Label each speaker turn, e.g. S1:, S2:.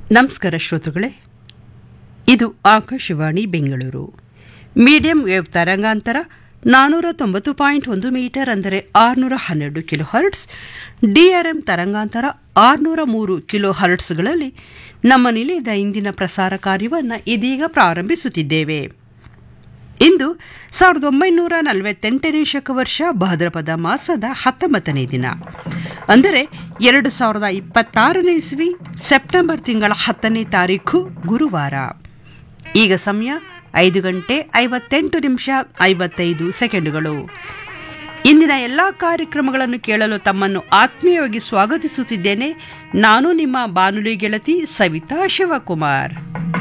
S1: ನಮಸ್ಕಾರ ಶ್ರೋತೃಗಳೇ ಇದು ಆಕಾಶವಾಣಿ ಬೆಂಗಳೂರು ಮೀಡಿಯಂ ವೇವ್ ತರಂಗಾಂತರ ನಾನ್ನೂರ ತೊಂಬತ್ತು ಪಾಯಿಂಟ್ ಒಂದು ಮೀಟರ್ ಅಂದರೆ ಆರುನೂರ ಹನ್ನೆರಡು ಕಿಲೋ ಹರ್ಟ್ಸ್ ಡಿಆರ್ಎಂ ತರಂಗಾಂತರ ಆರುನೂರ ಮೂರು ಕಿಲೋ ಹರ್ಟ್ಸ್ಗಳಲ್ಲಿ ನಮ್ಮ ನಿಲಯದ ಇಂದಿನ ಪ್ರಸಾರ ಕಾರ್ಯವನ್ನು ಇದೀಗ ಪ್ರಾರಂಭಿಸುತ್ತಿದ್ದೇವೆ ಇಂದು ಸಾವಿರದ ಒಂಬೈನೂರ ನಲವತ್ತೆಂಟನೇ ಶಕವರ್ಷ ಭಾದ್ರಪದ ಮಾಸದ ಹತ್ತೊಂಬತ್ತನೇ ದಿನ ಅಂದರೆ ಎರಡು ಸಾವಿರದ ಇಪ್ಪತ್ತಾರನೇ ಇಸ್ವಿ ಸೆಪ್ಟೆಂಬರ್ ತಿಂಗಳ ಹತ್ತನೇ ತಾರೀಖು ಗುರುವಾರ ಈಗ ಸಮಯ ಐದು ಗಂಟೆ ಐವತ್ತೆಂಟು ನಿಮಿಷ ಐವತ್ತೈದು ಸೆಕೆಂಡುಗಳು ಇಂದಿನ ಎಲ್ಲ ಕಾರ್ಯಕ್ರಮಗಳನ್ನು ಕೇಳಲು ತಮ್ಮನ್ನು ಆತ್ಮೀಯವಾಗಿ ಸ್ವಾಗತಿಸುತ್ತಿದ್ದೇನೆ ನಾನು ನಿಮ್ಮ ಬಾನುಲಿ ಗೆಳತಿ ಸವಿತಾ ಶಿವಕುಮಾರ್